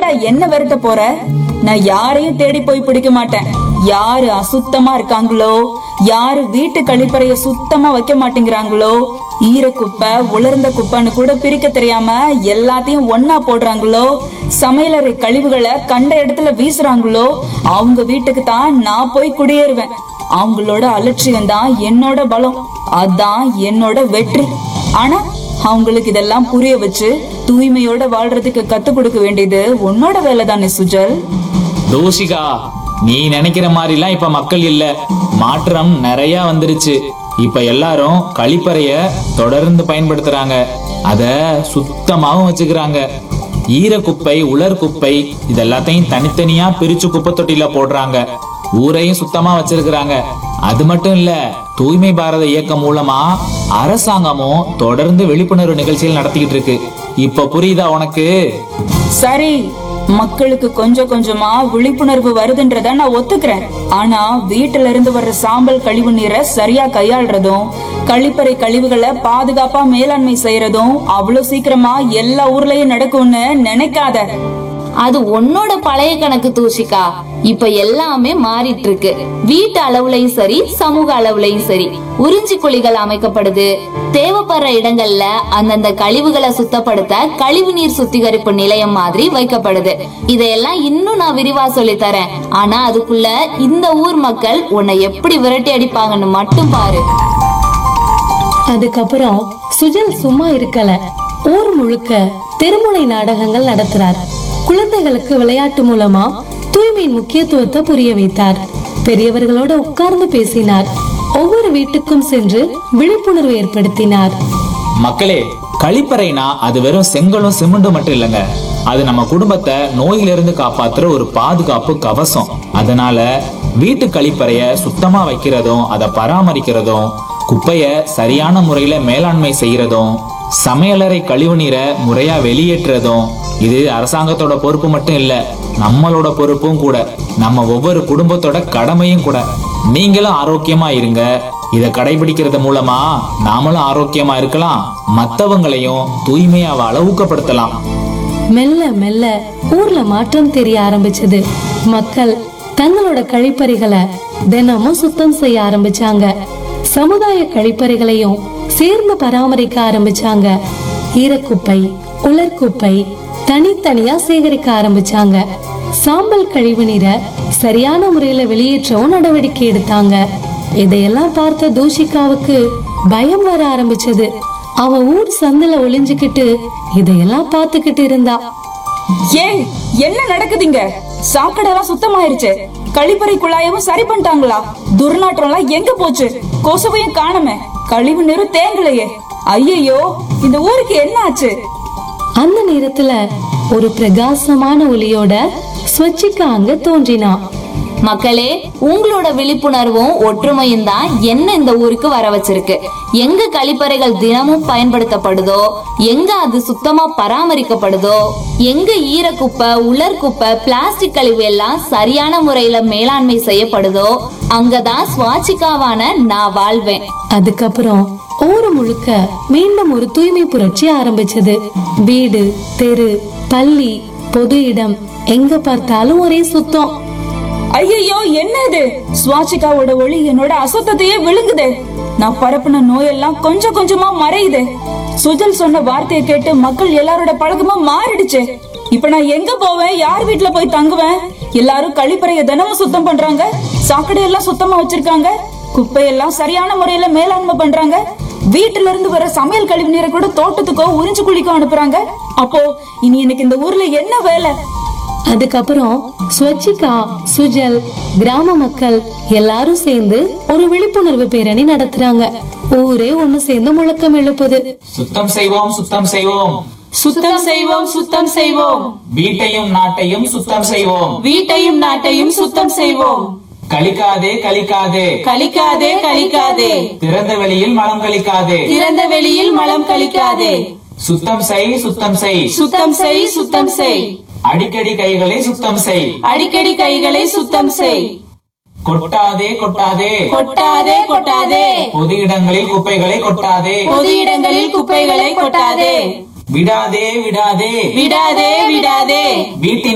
ஏன்டா என்ன வருத்த போற நான் யாரையும் தேடி போய் பிடிக்க மாட்டேன் யாரு அசுத்தமா இருக்காங்களோ யாரு வீட்டு கழிப்பறைய சுத்தமா வைக்க மாட்டேங்கிறாங்களோ ஈர குப்பை உலர்ந்த குப்பைன்னு கூட பிரிக்க தெரியாம எல்லாத்தையும் ஒன்னா போடுறாங்களோ சமையலறை கழிவுகளை கண்ட இடத்துல வீசுறாங்களோ அவங்க வீட்டுக்கு தான் நான் போய் குடியேறுவேன் அவங்களோட அலட்சியம் தான் என்னோட பலம் அதான் என்னோட வெற்றி ஆனா அவங்களுக்கு இதெல்லாம் புரிய வச்சு தூய்மையோட வாழ்றதுக்கு கத்து கொடுக்க வேண்டியது உன்னோட வேலை தானே சுஜல் தோஷிகா நீ நினைக்கிற மாதிரிலாம் இப்ப மக்கள் இல்ல மாற்றம் நிறைய வந்துருச்சு இப்ப எல்லாரும் கழிப்பறைய தொடர்ந்து பயன்படுத்துறாங்க அத சுத்தமாவும் வச்சுக்கிறாங்க ஈர குப்பை உலர் குப்பை இது எல்லாத்தையும் தனித்தனியா பிரிச்சு குப்பை தொட்டில போடுறாங்க ஊரையும் சுத்தமா வச்சிருக்கிறாங்க அது மட்டும் இல்ல தூய்மை பாரத இயக்கம் மூலமா அரசாங்கமும் தொடர்ந்து விழிப்புணர்வு நிகழ்ச்சிகள் நடத்திக்கிட்டு இருக்கு இப்ப புரியுதா உனக்கு சரி மக்களுக்கு கொஞ்சம் கொஞ்சமா விழிப்புணர்வு வருதுன்றத நான் ஒத்துக்கிறேன் ஆனா வீட்டுல இருந்து வர்ற சாம்பல் கழிவு நீரை சரியா கையாள்றதும் கழிப்பறை கழிவுகளை பாதுகாப்பா மேலாண்மை செய்யறதும் அவ்வளவு சீக்கிரமா எல்லா ஊர்லயும் நடக்கும்னு நினைக்காத அது உன்னோட பழைய கணக்கு தூஷிகா இப்ப எல்லாமே மாறிட்டு இருக்கு வீட்டு அளவுலயும் சரி சமூக அளவுலயும் சரி உறிஞ்சி குழிகள் அமைக்கப்படுது தேவைப்படுற இடங்கள்ல அந்தந்த கழிவுகளை சுத்தப்படுத்த கழிவு நீர் சுத்திகரிப்பு நிலையம் மாதிரி வைக்கப்படுது இதையெல்லாம் இன்னும் நான் விரிவா சொல்லி தரேன் ஆனா அதுக்குள்ள இந்த ஊர் மக்கள் உன்னை எப்படி விரட்டி அடிப்பாங்கன்னு மட்டும் பாரு அதுக்கப்புறம் சுஜல் சும்மா இருக்கல ஊர் முழுக்க தெருமுனை நாடகங்கள் நடத்துறார் குழந்தைகளுக்கு விளையாட்டு மூலமா தூய்மையின் முக்கியத்துவத்தை புரிய வைத்தார் பெரியவர்களோட உட்கார்ந்து பேசினார் ஒவ்வொரு வீட்டுக்கும் சென்று விழிப்புணர்வு ஏற்படுத்தினார் மக்களே கழிப்பறைனா அது வெறும் செங்கலும் சிமெண்டும் மட்டும் இல்லைங்க அது நம்ம குடும்பத்தை நோயிலிருந்து காப்பாத்துற ஒரு பாதுகாப்பு கவசம் அதனால வீட்டு கழிப்பறைய சுத்தமா வைக்கிறதும் அதை பராமரிக்கிறதும் குப்பைய சரியான முறையில மேலாண்மை செய்யறதும் சமையலறை கழிவு நீரை முறையா வெளியேற்றுறதும் இது அரசாங்கத்தோட பொறுப்பு மட்டும் இல்ல நம்மளோட பொறுப்பும் கூட நம்ம ஒவ்வொரு குடும்பத்தோட கடமையும் கூட நீங்களும் ஆரோக்கியமா இருங்க இத கடைபிடிக்கிறது மூலமா நாமளும் ஆரோக்கியமா இருக்கலாம் மத்தவங்களையும் தூய்மையா வாழ ஊக்கப்படுத்தலாம் மெல்ல மெல்ல ஊர்ல மாற்றம் தெரிய ஆரம்பிச்சது மக்கள் தங்களோட கழிப்பறைகளை தினமும் சுத்தம் செய்ய ஆரம்பிச்சாங்க சமுதாய கழிப்பறைகளையும் சேர்ந்து பராமரிக்க ஆரம்பிச்சாங்க ஈரக்குப்பை உலர்குப்பை தனித்தனியா சேகரிக்க ஆரம்பிச்சாங்க சாம்பல் கழிவு நீரை சரியான முறையில வெளியேற்றவும் நடவடிக்கை எடுத்தாங்க இதையெல்லாம் பார்த்த தூஷிகாவுக்கு பயம் வர ஆரம்பிச்சது அவ ஊர் சந்தில ஒளிஞ்சுக்கிட்டு இதையெல்லாம் பார்த்துக்கிட்டு இருந்தா ஏய் என்ன நடக்குதுங்க சாக்கடைலாம் சுத்தமாயிருச்சு கழிப்பறை குழாயவும் சரி பண்ணிட்டாங்களா துர்நாற்றம்லாம் எங்க போச்சு கொசுவையும் காணுமே கழிவு நீரும் தேங்கலையே ஐயையோ இந்த ஊருக்கு என்ன ஆச்சு அந்த நேரத்துல ஒரு பிரகாசமான ஒளியோட ஸ்வச்சிகா அங்க தோன்றினா மக்களே உங்களோட விழிப்புணர்வும் ஒற்றுமையும் தான் என்ன இந்த ஊருக்கு வர வச்சிருக்கு எங்க கழிப்பறைகள் தினமும் பயன்படுத்தப்படுதோ எங்க அது சுத்தமா பராமரிக்கப்படுதோ எங்க ஈரக்குப்பை உலர் குப்பை பிளாஸ்டிக் கழிவு எல்லாம் சரியான முறையில மேலாண்மை செய்யப்படுதோ அங்கதான் சுவாச்சிக்காவான நான் வாழ்வேன் அதுக்கப்புறம் ஊரு முழுக்க மீண்டும் ஒரு தூய்மை புரட்சி ஆரம்பிச்சது வீடு தெரு பள்ளி பொது இடம் எங்க பார்த்தாலும் ஒரே சுத்தம் ஐயையோ என்ன இது சுவாசிகாவோட ஒளி என்னோட அசுத்தத்தையே விழுங்குதே நான் பரப்புன நோயெல்லாம் கொஞ்சம் கொஞ்சமா மறையுது சுஜல் சொன்ன வார்த்தையை கேட்டு மக்கள் எல்லாரோட பழக்கமும் மாறிடுச்சு இப்ப நான் எங்க போவேன் யார் வீட்ல போய் தங்குவேன் எல்லாரும் கழிப்பறைய தினமும் சுத்தம் பண்றாங்க சாக்கடை எல்லாம் சுத்தமா வச்சிருக்காங்க குப்பையெல்லாம் சரியான முறையில மேலாண்மை பண்றாங்க வீட்டுல இருந்து வர சமையல் கழிவு நீரை கூட தோட்டத்துக்கோ உறிஞ்சு குழிக்கோ அனுப்புறாங்க அப்போ இனி எனக்கு இந்த ஊர்ல என்ன வேலை அதுக்கப்புறம் ஸ்வச்சிகா சுஜல் கிராம மக்கள் எல்லாரும் சேர்ந்து ஒரு விழிப்புணர்வு பேரணி நடத்துறாங்க ஊரே ஒண்ணு சேர்ந்து முழக்கம் எழுப்புது சுத்தம் செய்வோம் சுத்தம் செய்வோம் சுத்தம் செய்வோம் சுத்தம் செய்வோம் வீட்டையும் நாட்டையும் சுத்தம் செய்வோம் வீட்டையும் நாட்டையும் சுத்தம் செய்வோம் கழிக்காதே கழிக்காதே கழிக்காதே கழிக்காதே திறந்த வெளியில் மலம் கழிக்காதே திறந்த வெளியில் மலம் கழிக்காதே சுத்தம் செய் சுத்தம் செய் சுத்தம் செய் சுத்தம் செய் அடிக்கடி கைகளை சுத்தம் செய் அடிக்கடி கைகளை சுத்தம் செய் கொட்டாதே கொட்டாதே கொட்டாதே கொட்டாதே பொது இடங்களில் குப்பைகளை கொட்டாதே பொது இடங்களில் குப்பைகளை கொட்டாதே விடாதே விடாதே விடாதே விடாதே வீட்டின்